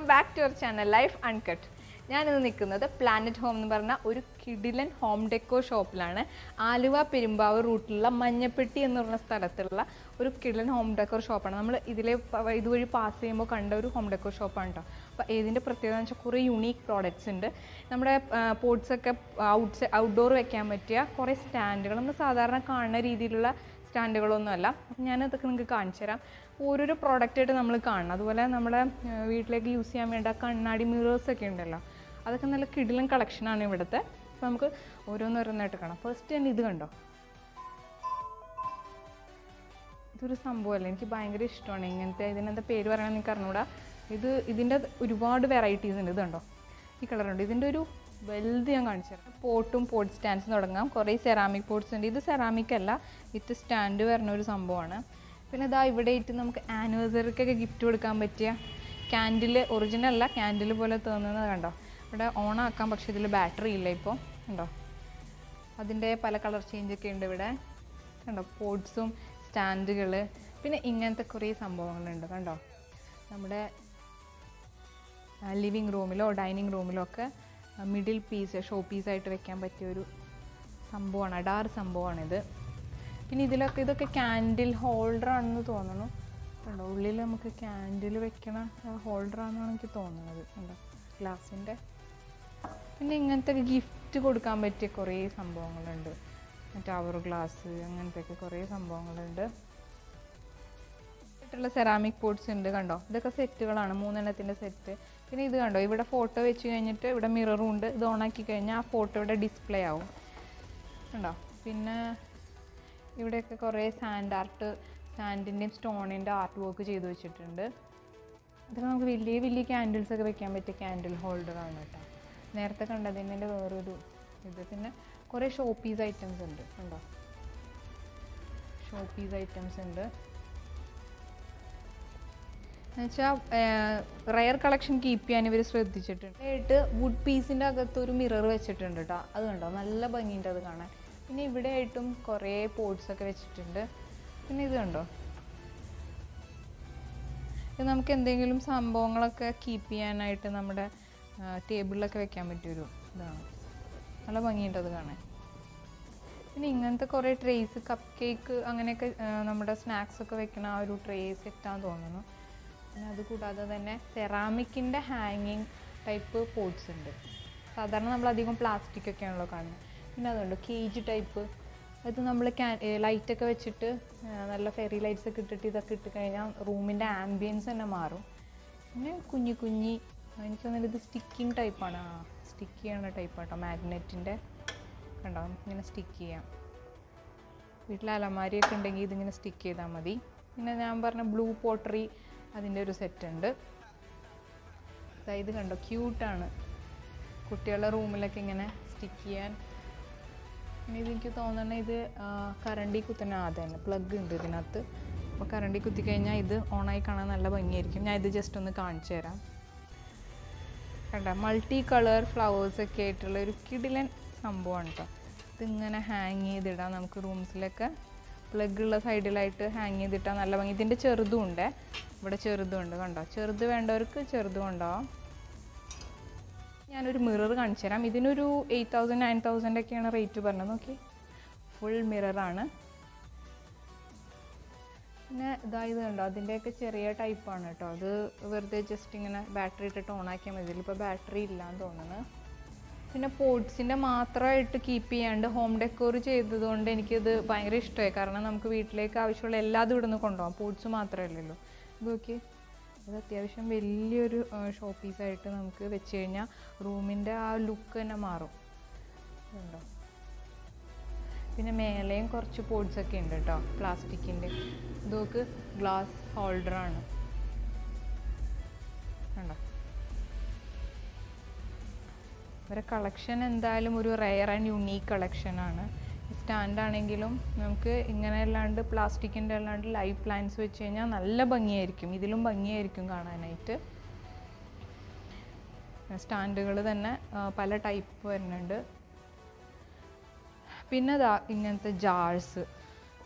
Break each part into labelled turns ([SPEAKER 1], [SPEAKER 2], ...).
[SPEAKER 1] Back to our channel life uncut ഞാനിന്ന് നിൽക്കുന്നത് planet home എന്ന് പറഞ്ഞ ഒരു കിഡിലൻ ഹോം ഡെക്കോ ഷോപ്പിലാണ് ആലുവ പെരുമ്പാവൂർ റൂട്ടിലുള്ള മഞ്ഞപ്പെട്ടി എന്ന് പറഞ്ഞ സ്ഥലത്തുള്ള ഒരു കിഡിലൻ ഹോം ഡെക്കോർ ഷോപ്പാണ് നമ്മൾ ഇതിലെ പ- ഇതുവഴി പാസ് ചെയ്യുമ്പോൾ കണ്ട ഒരു ഹോം ഡെക്കോർ ഷോപ്പാണ് കേട്ടോ അപ്പോൾ ഇതിൻ്റെ പ്രത്യേകത എന്ന് വെച്ചാൽ കുറേ യുണീക്ക് പ്രോഡക്റ്റ്സ് ഉണ്ട് നമ്മുടെ പോട്ട്സ് ഒക്കെ ഔട്ട് ഔട്ട്ഡോർ വെക്കാൻ പറ്റിയ കുറേ സ്റ്റാൻഡുകൾ നമ്മൾ സാധാരണ കാണുന്ന രീതിയിലുള്ള സ്റ്റാൻഡുകളൊന്നുമല്ല അപ്പം ഞാനതൊക്കെ നിങ്ങൾക്ക് കാണിച്ചു തരാം ഓരോരോ പ്രോഡക്റ്റായിട്ട് നമ്മൾ കാണണം അതുപോലെ നമ്മുടെ ആ, വീട്ടിലേക്ക് യൂസ് ചെയ്യാൻ വേണ്ട കണ്ണാടി മിറേഴ്സ് ഒക്കെ ഉണ്ടല്ലോ അതൊക്കെ നല്ല കിടിലൻ കളക്ഷനാണ് ഇവിടുത്തെ അപ്പോൾ നമുക്ക് ഓരോന്നോരോന്നായിട്ട് കാണാം ഫസ്റ്റ് തന്നെ ഇത് കണ്ടോ ഇതൊരു സംഭവമല്ല എനിക്ക് ഭയങ്കര ഇഷ്ടമാണ് ഇങ്ങനത്തെ ഇതിനെന്താ പേര് പറയണമെന്ന് എനിക്ക് അറിഞ്ഞൂടാ ഇത് ഇതിൻ്റെ ഒരുപാട് വെറൈറ്റീസ് ഉണ്ട് ഇത് കണ്ടോ ഈ കളറുണ്ട് ഇതിൻ്റെ ഒരു വലുത് ഞാൻ കാണിച്ചു തരാം പോട്ടും പോട്ട് സ്റ്റാൻഡ്സും തുടങ്ങാം കുറേ സെറാമിക് പോട്ട്സ് ഉണ്ട് ഇത് സെറാമിക് അല്ല വിത്ത് സ്റ്റാൻഡ് വരുന്ന ഒരു സംഭവമാണ് പിന്നെ ഇതാ ഇവിടെ ഇട്ട് നമുക്ക് ആനിവേഴ്സറിക്കൊക്കെ ഗിഫ്റ്റ് കൊടുക്കാൻ പറ്റിയ ക്യാൻഡിൽ ഒറിജിനൽ അല്ല ക്യാൻഡിൽ പോലെ തോന്നുന്നത് കണ്ടോ ഇവിടെ ഓൺ ആക്കാം പക്ഷേ ഇതിൽ ബാറ്ററി ഇല്ല ഇപ്പോൾ കണ്ടോ അതിൻ്റെ പല കളർ ചേഞ്ച് ഒക്കെ ഉണ്ട് ഇവിടെ കണ്ടോ പോട്ട്സും സ്റ്റാൻഡുകൾ പിന്നെ ഇങ്ങനത്തെ കുറേ സംഭവങ്ങളുണ്ട് കണ്ടോ നമ്മുടെ ലിവിങ് റൂമിലോ ഡൈനിങ് റൂമിലോ ഒക്കെ മിഡിൽ പീസ് ഷോ പീസായിട്ട് വെക്കാൻ പറ്റിയ ഒരു സംഭവമാണ് അഡാർ സംഭവമാണിത് പിന്നെ ഇതിലൊക്കെ ഇതൊക്കെ ക്യാൻഡിൽ ഹോൾഡർ ആണെന്ന് തോന്നുന്നു കണ്ടോ ഉള്ളിൽ നമുക്ക് ക്യാൻഡിൽ വെക്കണ ഹോൾഡർ ആണെന്നാണ് എനിക്ക് തോന്നുന്നത് കണ്ടോ ഗ്ലാസിൻ്റെ പിന്നെ ഇങ്ങനത്തെ ഗിഫ്റ്റ് കൊടുക്കാൻ പറ്റിയ കുറേ സംഭവങ്ങളുണ്ട് മറ്റേ അവർ ഗ്ലാസ് അങ്ങനത്തെയൊക്കെ കുറേ സംഭവങ്ങളുണ്ട് ആയിട്ടുള്ള സെറാമിക് പോട്ട്സ് ഉണ്ട് കണ്ടോ ഇതൊക്കെ സെറ്റുകളാണ് മൂന്നെണ്ണത്തിൻ്റെ സെറ്റ് പിന്നെ ഇത് കണ്ടോ ഇവിടെ ഫോട്ടോ വെച്ച് കഴിഞ്ഞിട്ട് ഇവിടെ മിററും ഉണ്ട് ഇത് ഓണാക്കി കഴിഞ്ഞാൽ ആ ഫോട്ടോ ഇവിടെ ഡിസ്പ്ലേ ആവും കണ്ടോ പിന്നെ ഇവിടെയൊക്കെ കുറേ സാൻഡ് ആർട്ട് സാൻഡിൻ്റെയും സ്റ്റോണിൻ്റെ ആർട്ട് വർക്ക് ചെയ്ത് വെച്ചിട്ടുണ്ട് ഇതൊക്കെ നമുക്ക് വലിയ വലിയ ക്യാൻഡിൽസ് ഒക്കെ വെക്കാൻ പറ്റിയ ക്യാൻഡിൽ ഹോൾഡറാണ് കേട്ടോ നേരത്തെ കണ്ടതിൻ്റെ വേറൊരു ഇത് പിന്നെ കുറേ ഷോ പീസ് ഐറ്റംസ് ഉണ്ട് കണ്ടോ ഷോ പീസ് ഐറ്റംസ് ഉണ്ട് എന്നുവെച്ചാൽ റയർ കളക്ഷൻ കീപ്പ് ചെയ്യാൻ ഇവർ ശ്രദ്ധിച്ചിട്ടുണ്ട് ആയിട്ട് വുഡ് പീസിൻ്റെ അകത്ത് ഒരു മിറർ വെച്ചിട്ടുണ്ട് കേട്ടോ അത് കണ്ടോ നല്ല ഭംഗിയുണ്ട് അത് കാണാൻ പിന്നെ ഇവിടെ ആയിട്ടും കുറേ പോട്ട്സ് ഒക്കെ വെച്ചിട്ടുണ്ട് പിന്നെ ഇത് കണ്ടോ ഇത് നമുക്ക് എന്തെങ്കിലും സംഭവങ്ങളൊക്കെ കീപ്പ് ചെയ്യാനായിട്ട് നമ്മുടെ ടേബിളിലൊക്കെ വെക്കാൻ പറ്റിയൊരു ഇതാണ് നല്ല ഭംഗിയുണ്ട് അത് കാണാൻ പിന്നെ ഇങ്ങനത്തെ കുറേ ട്രേസ് കപ്പ് കേക്ക് അങ്ങനെയൊക്കെ ആ, നമ്മുടെ സ്നാക്സ് ഒക്കെ വെക്കണ ആ ഒരു ട്രേ സെറ്റാന്ന് തോന്നുന്നു പിന്നെ അത് കൂടാതെ തന്നെ സെറാമിക്കിൻ്റെ ഹാങ്ങിങ് ടൈപ്പ് പോട്ട്സ് ഉണ്ട് സാധാരണ നമ്മൾ അധികം പ്ലാസ്റ്റിക് ഒക്കെയാണല്ലോ കാണുന്നത് പിന്നെ അതുണ്ട് കേജ് ടൈപ്പ് അത് നമ്മൾ ക്യാ ലൈറ്റൊക്കെ വെച്ചിട്ട് ആ, നല്ല ഫെറി ലൈറ്റ്സ് ഒക്കെ ഇട്ടിട്ട് ഇതൊക്കെ ഇട്ട് കഴിഞ്ഞാൽ റൂമിൻ്റെ ആംബിയൻസ് തന്നെ മാറും പിന്നെ കുഞ്ഞി കുഞ്ഞി എനിക്ക് തോന്നുന്നത് ഇത് സ്റ്റിക്കിങ് ടൈപ്പാണ് ആ സ്റ്റിക്ക് ചെയ്യണ ടൈപ്പാട്ടോ മാഗ്നറ്റിൻ്റെ കണ്ടോ ഇങ്ങനെ സ്റ്റിക്ക് ചെയ്യാം വീട്ടിൽ അലമാരിയൊക്കെ ഉണ്ടെങ്കിൽ ഇതിങ്ങനെ സ്റ്റിക്ക് ചെയ്താൽ മതി പിന്നെ ഞാൻ പറഞ്ഞ ബ്ലൂ പോട്ടറി അതിൻ്റെ ഒരു സെറ്റ് ഉണ്ട് ദാ ഇത് കണ്ടോ ക്യൂട്ടാണ് കുട്ടികളുടെ റൂമിലൊക്കെ ഇങ്ങനെ സ്റ്റിക്ക് ചെയ്യാൻ പിന്നെ ഇത് എനിക്ക് തോന്നണ ഇത് ആ, കറണ്ടി കുത്തുന്ന ആ തന്നെ പ്ലഗ് ഉണ്ട് ഇതിനകത്ത് അപ്പോൾ കറണ്ടി കുത്തി കഴിഞ്ഞാൽ ഇത് ഓണായി കാണാൻ നല്ല ഭംഗിയായിരിക്കും ഞാൻ ഇത് ജസ്റ്റ് ഒന്ന് കാണിച്ചു തരാം കണ്ട മൾട്ടി കളർ ഫ്ലവേഴ്സ് ഒക്കെ ആയിട്ടുള്ള ഒരു കിടിലൻ സംഭവമാണ് കേട്ടോ ഇതിങ്ങനെ ഹാങ് ചെയ്തിടാം നമുക്ക് റൂംസിലൊക്കെ പ്ലഗ് ഉള്ള സൈഡിലായിട്ട് ഹാങ് ചെയ്തിട്ടാൽ നല്ല ഭംഗി ഇതിൻ്റെ ചെറുതും ഉണ്ട് ഇവിടെ ചെറുതും ഉണ്ട് കണ്ടോ ചെറുത് വേണ്ടവർക്ക് ചെറുതും ഉണ്ടാവാം ഞാനൊരു മിറർ കാണിച്ചു തരാം ഇതിനൊരു എയ്റ്റ് തൗസൻഡ് നയൻ തൗസൻഡ് ഒക്കെയാണ് റേറ്റ് പറഞ്ഞത് നോക്കി ഫുൾ മിററാണ് പിന്നെ ഇതായത് കണ്ടോ അതിൻ്റെയൊക്കെ ചെറിയ ടൈപ്പാണ് കേട്ടോ അത് വെറുതെ ജസ്റ്റ് ഇങ്ങനെ ബാറ്ററി ഇട്ടിട്ട് ഓൺ ആക്കിയാൽ മതി ഇതിലിപ്പോൾ ബാറ്ററി ഇല്ലാന്ന് തോന്നുന്നു പിന്നെ പോട്ട്സിൻ്റെ മാത്രമായിട്ട് കീപ്പ് ചെയ്യാണ്ട് ഹോം ഡെക്കോർ ചെയ്തതുകൊണ്ട് എനിക്കിത് ഭയങ്കര ഇഷ്ടമായി കാരണം നമുക്ക് വീട്ടിലേക്ക് ആവശ്യമുള്ള എല്ലാതും ഇവിടെ നിന്ന് കൊണ്ടുപോകാം പോട്ട്സ് മാത്രമല്ലല്ലോ ഇത് നോക്കി അത് അത്യാവശ്യം വലിയൊരു ഷോ പീസായിട്ട് നമുക്ക് വെച്ച് കഴിഞ്ഞാൽ റൂമിൻ്റെ ആ ലുക്ക് തന്നെ മാറും ഇതുണ്ടോ പിന്നെ മേലെയും കുറച്ച് പോട്ട്സ് ഒക്കെ ഉണ്ട് കേട്ടോ പ്ലാസ്റ്റിക്കിൻ്റെ ഇതൊക്കെ ഗ്ലാസ് ഹോൾഡറാണ് കണ്ടോ ഇവരെ കളക്ഷൻ എന്തായാലും ഒരു റെയർ ആൻഡ് യുണീക്ക് കളക്ഷനാണ് സ്റ്റാൻഡ് ആണെങ്കിലും നമുക്ക് ഇങ്ങനെ അല്ലാണ്ട് പ്ലാസ്റ്റിക്കിൻ്റെ അല്ലാണ്ട് ലൈവ് പ്ലാന്റ്സ് വെച്ച് കഴിഞ്ഞാൽ നല്ല ഭംഗിയായിരിക്കും ഇതിലും ഭംഗിയായിരിക്കും കാണാനായിട്ട് സ്റ്റാൻഡുകൾ തന്നെ ആ, പല ടൈപ്പ് വരുന്നുണ്ട് പിന്നെ ദാ ഇങ്ങനത്തെ ജാഴ്സ്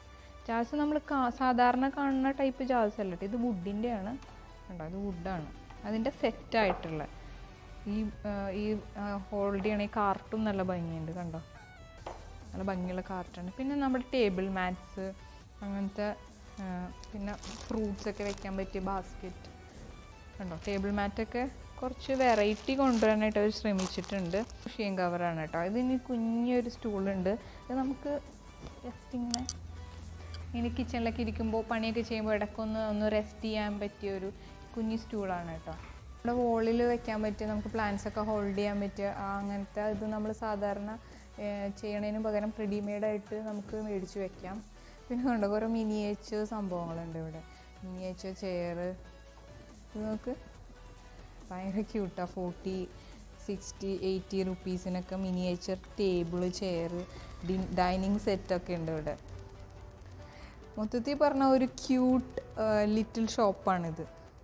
[SPEAKER 1] ജാഴ്സ് നമ്മൾ സാധാരണ കാണുന്ന ടൈപ്പ് ജാഴ്സ് അല്ല ട്ടോ. ഇത് വുഡിൻ്റെയാണ് കണ്ടോ ഇത് വുഡാണ് അതിൻ്റെ സെറ്റായിട്ടുള്ള ഈ ആ, ഈ ഹോൾഡ് ചെയ്യണ ഈ കാർട്ടും നല്ല ഭംഗിയുണ്ട് കണ്ടോ നല്ല ഭംഗിയുള്ള കാർട്ടാണ് പിന്നെ നമ്മുടെ ടേബിൾ മാറ്റ്സ് അങ്ങനത്തെ ആ, പിന്നെ ഫ്രൂട്ട്സ് ഒക്കെ വെക്കാൻ പറ്റിയ ബാസ്ക്കറ്റ് കണ്ടോ ടേബിൾ മാറ്റൊക്കെ കുറച്ച് വെറൈറ്റി കൊണ്ടുവരാനായിട്ട് അവർ ശ്രമിച്ചിട്ടുണ്ട് ഷീൻ കവറാണ് കേട്ടോ ഇതിന് കുഞ്ഞൊരു സ്റ്റൂളുണ്ട് ഇത് നമുക്ക് ജസ്റ്റ് ഇങ്ങനെ ഇങ്ങനെ കിച്ചണിലൊക്കെ ഇരിക്കുമ്പോൾ പണിയൊക്കെ ചെയ്യുമ്പോൾ ഇടയ്ക്കൊന്ന് ഒന്ന് റെസ്റ്റ് ചെയ്യാൻ പറ്റിയ ഒരു കുഞ്ഞു സ്റ്റൂളാണ് കേട്ടോ നമ്മുടെ വോളിൽ വെക്കാൻ പറ്റിയ നമുക്ക് പ്ലാന്റ്സ് ഒക്കെ ഹോൾഡ് ചെയ്യാൻ പറ്റിയ ആ അങ്ങനത്തെ ഇത് നമ്മൾ സാധാരണ ഏർ, ചെയ്യണതിന് പകരം റെഡിമെയ്ഡായിട്ട് നമുക്ക് മേടിച്ച് വെക്കാം പിന്നെ കണ്ടോ കുറേ മിനിയേച്ചർ സംഭവങ്ങളുണ്ട് ഇവിടെ മിനിയേച്ചർ ചെയർ ഇത് നോക്ക് ഭയങ്കര ക്യൂട്ടാണ് ഫോർട്ടി സിക്സ്റ്റി എയ്റ്റി റുപ്പീസിനൊക്കെ മിനിയേച്ചർ ടേബിള് ചെയർ ഡൈനിങ് സെറ്റൊക്കെ ഉണ്ട് ഇവിടെ മൊത്തത്തിൽ പറഞ്ഞ ഒരു ക്യൂട്ട് ലിറ്റിൽ ഷോപ്പാണിത്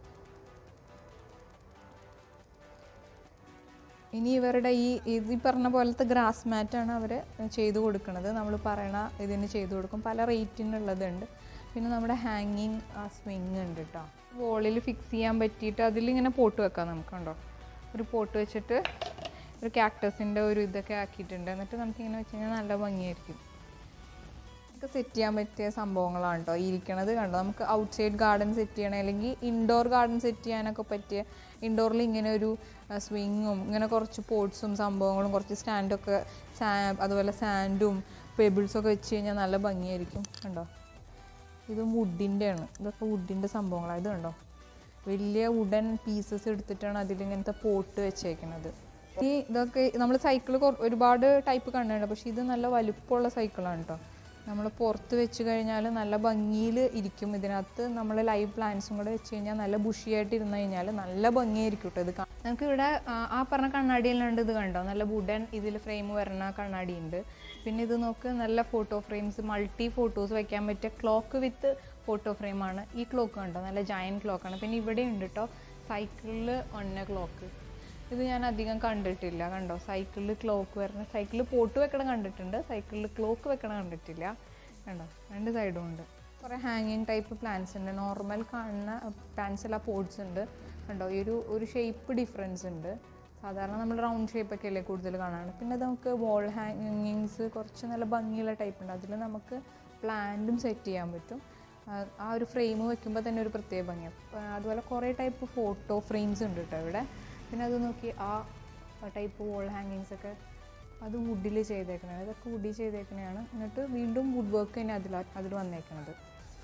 [SPEAKER 1] ഇനി ഇവരുടെ ഈ ഇത് ഈ പറഞ്ഞ പോലത്തെ ഗ്രാസ് മാറ്റാണ് അവർ ചെയ്തു കൊടുക്കുന്നത് നമ്മൾ പറയണ ഇതിന് ചെയ്തു കൊടുക്കും പല റേറ്റിനുള്ളതുണ്ട് പിന്നെ നമ്മുടെ ഹാങ്ങിങ് സ്വിങ് ഉണ്ട് കേട്ടോ വോളിൽ ഫിക്സ് ചെയ്യാൻ പറ്റിയിട്ട് അതിലിങ്ങനെ പോട്ട് വെക്കാം നമുക്ക് കണ്ടോ ഒരു പോട്ട് വെച്ചിട്ട് ഒരു ക്യാക്ടസിൻ്റെ ഒരു ഇതൊക്കെ ആക്കിയിട്ടുണ്ട് എന്നിട്ട് നമുക്കിങ്ങനെ വെച്ച് കഴിഞ്ഞാൽ നല്ല ഭംഗിയായിരിക്കും ഒക്കെ സെറ്റ് ചെയ്യാൻ പറ്റിയ സംഭവങ്ങളാണ് കേട്ടോ ഇരിക്കണത് കണ്ടോ നമുക്ക് ഔട്ട് സൈഡ് ഗാർഡൻ സെറ്റ് ചെയ്യണം അല്ലെങ്കിൽ ഇൻഡോർ ഗാർഡൻ സെറ്റ് ചെയ്യാനൊക്കെ പറ്റിയ ഇൻഡോറിൽ ഇങ്ങനെ ഒരു സ്വിങ്ങും ഇങ്ങനെ കുറച്ച് പോട്ട്സും സംഭവങ്ങളും കുറച്ച് സ്റ്റാൻഡൊക്കെ സാ അതുപോലെ സാൻഡും പെബിൾസും ഒക്കെ വെച്ച് കഴിഞ്ഞാൽ നല്ല ഭംഗിയായിരിക്കും കണ്ടോ ഇത് വുഡിൻ്റെ ആണ് ഇതൊക്കെ വുഡിൻ്റെ സംഭവങ്ങളാണ് ഇത് കണ്ടോ വലിയ വുഡൻ പീസസ് എടുത്തിട്ടാണ് അതിലിങ്ങനത്തെ പോട്ട് വെച്ചേക്കുന്നത് ഈ ഇതൊക്കെ നമ്മൾ സൈക്കിൾ ഒരുപാട് ടൈപ്പ് കണ്ടിട്ടുണ്ട് പക്ഷേ ഇത് നല്ല വലുപ്പമുള്ള സൈക്കിളാണ് കേട്ടോ നമ്മൾ പുറത്ത് വെച്ച് കഴിഞ്ഞാൽ നല്ല ഭംഗിയിൽ ഇരിക്കും ഇതിനകത്ത് നമ്മൾ ലൈവ് പ്ലാന്റ്സും കൂടെ വെച്ച് കഴിഞ്ഞാൽ നല്ല ബുഷിയായിട്ട് ഇരുന്ന് കഴിഞ്ഞാൽ നല്ല ഭംഗിയായിരിക്കും കേട്ടോ ഇത് കാ- നമുക്ക് ഇവിടെ ആ ആ പറഞ്ഞ കണ്ണാടിയിലുണ്ട് ഇത് കണ്ടോ നല്ല വുഡൻ ഇതിൽ ഫ്രെയിം വരുന്ന കണ്ണാടി ഉണ്ട് പിന്നെ ഇത് നോക്ക് നല്ല ഫോട്ടോ ഫ്രെയിംസ് മൾട്ടി ഫോട്ടോസ് വെക്കാൻ പറ്റിയ ക്ലോക്ക് വിത്ത് ഫോട്ടോ ഫ്രെയിമാണ് ഈ ക്ലോക്ക് കണ്ടോ നല്ല ജയൻ ക്ലോക്കാണ് പിന്നെ ഇവിടെ ഉണ്ട് കേട്ടോ സൈക്കിളിൽ ഒന്ന ക്ലോക്ക് ഇത് ഞാൻ അധികം കണ്ടിട്ടില്ല കണ്ടോ സൈക്കിളിൽ ക്ലോക്ക് വരുന്ന സൈക്കിളിൽ പോട്ട് വെക്കണം കണ്ടിട്ടുണ്ട് സൈക്കിളിൽ ക്ലോക്ക് വെക്കണം കണ്ടിട്ടില്ല കണ്ടോ രണ്ട് സൈഡും ഉണ്ട് കുറേ ഹാങ്ങിങ് ടൈപ്പ് പ്ലാന്റ്സ് ഉണ്ട് നോർമൽ കാണുന്ന പ്ലാന്റ്സ് എല്ലാം പോട്ട്സ് ഉണ്ട് കണ്ടോ ഈ ഒരു ഒരു ഷേപ്പ് ഡിഫറൻസ് ഉണ്ട് സാധാരണ നമ്മൾ റൗണ്ട് ഷേപ്പൊക്കെ അല്ലേ കൂടുതൽ കാണാറ് പിന്നെ ഇത് നമുക്ക് വോൾ ഹാങ്ങിങ്സ് കുറച്ച് നല്ല ഭംഗിയുള്ള ടൈപ്പ് ഉണ്ട് അതിൽ നമുക്ക് പ്ലാന്റും സെറ്റ് ചെയ്യാൻ പറ്റും ആ, ആ ഒരു ഫ്രെയിം വെക്കുമ്പോൾ തന്നെ ഒരു പ്രത്യേക ഭംഗിയാണ് ആ, അതുപോലെ കുറേ ടൈപ്പ് ഫോട്ടോ ഫ്രെയിംസ് ഉണ്ട് കേട്ടോ ഇവിടെ പിന്നെ അത് നോക്കി ആ ടൈപ്പ് വോൾ ഹാങ്ങിങ്സ് ഒക്കെ അത് വുഡിൽ ചെയ്തേക്കണേ ഇതൊക്കെ വുഡിൽ ചെയ്തേക്കണയാണ് എന്നിട്ട് വീണ്ടും വുഡ് വർക്ക് തന്നെ അതിൽ അതിൽ വന്നേക്കണത്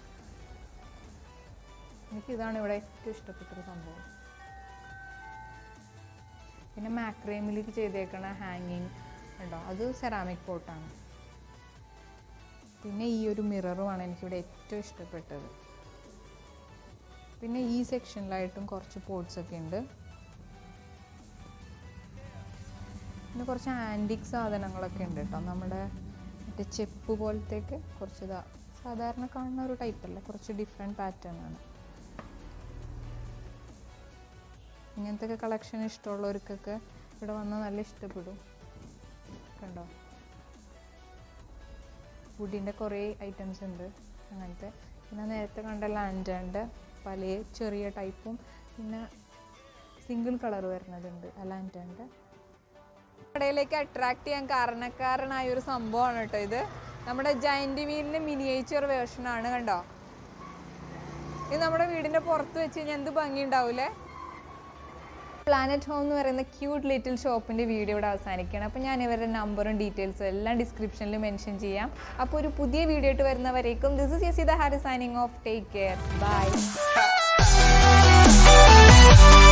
[SPEAKER 1] എനിക്ക് ഇതാണ് ഇവിടെ ഏറ്റവും ഇഷ്ടപ്പെട്ടൊരു സംഭവം പിന്നെ മാക്രേമിലേക്ക് ചെയ്തേക്കണ ഹാങ്ങിങ് ഉണ്ടോ അത് സെറാമിക് പോട്ടാണ് പിന്നെ ഈ ഒരു മിററുമാണ് എനിക്കിവിടെ ഏറ്റവും ഇഷ്ടപ്പെട്ടത് പിന്നെ ഈ സെക്ഷനിലായിട്ടും കുറച്ച് പോട്ട്സ് ഒക്കെ ഉണ്ട് പിന്നെ കുറച്ച് ആൻറ്റിക് സാധനങ്ങളൊക്കെ ഉണ്ട് കേട്ടോ നമ്മുടെ മറ്റേ ചെപ്പ് പോലത്തേക്ക് കുറച്ച് ഇതാ സാധാരണ കാണുന്ന ഒരു ടൈപ്പ് അല്ല കുറച്ച് ഡിഫറെൻറ്റ് പാറ്റേൺ ആണ് ഇങ്ങനത്തെ ഒക്കെ കളക്ഷൻ ഇഷ്ടമുള്ളവർക്കൊക്കെ ഇവിടെ വന്നാൽ നല്ല ഇഷ്ടപ്പെടും കണ്ടോ വുഡിൻ്റെ കുറേ ഐറ്റംസ് ഉണ്ട് അങ്ങനത്തെ പിന്നെ നേരത്തെ കണ്ട ലാൻഡാൻ്റെ പല ചെറിയ ടൈപ്പും പിന്നെ സിംഗിൾ കളർ വരുന്നതുണ്ട് ആ ലാൻഡാൻ്റെ കടയിലേക്ക് അട്രാക്ട് ചെയ്യാൻ കാരണക്കാരനായ ഒരു സംഭവമാണ് കേട്ടോ ഇത് നമ്മുടെ ജയന്റ് വീലിന്റെ മിനിയേച്ചർ വേർഷൻ ആണ് കണ്ടോ ഇത് നമ്മുടെ വീടിന്റെ പുറത്ത് വെച്ച് കഴിഞ്ഞാൽ എന്ത് ഭംഗി ഉണ്ടാവൂലേ പ്ലാനറ്റ് ഹോം എന്ന് പറയുന്ന ക്യൂട്ട് ലിറ്റിൽ ഷോപ്പിന്റെ വീഡിയോ ഇവിടെ അവസാനിക്കുകയാണ് അപ്പോൾ ഞാൻ ഇവരുടെ നമ്പറും ഡീറ്റെയിൽസും എല്ലാം ഡിസ്ക്രിപ്ഷനിൽ മെൻഷൻ ചെയ്യാം അപ്പോൾ ഒരു പുതിയ വീഡിയോ ആയിട്ട് വരുന്നവരേക്കും this is Yasitha Hari signing off take care by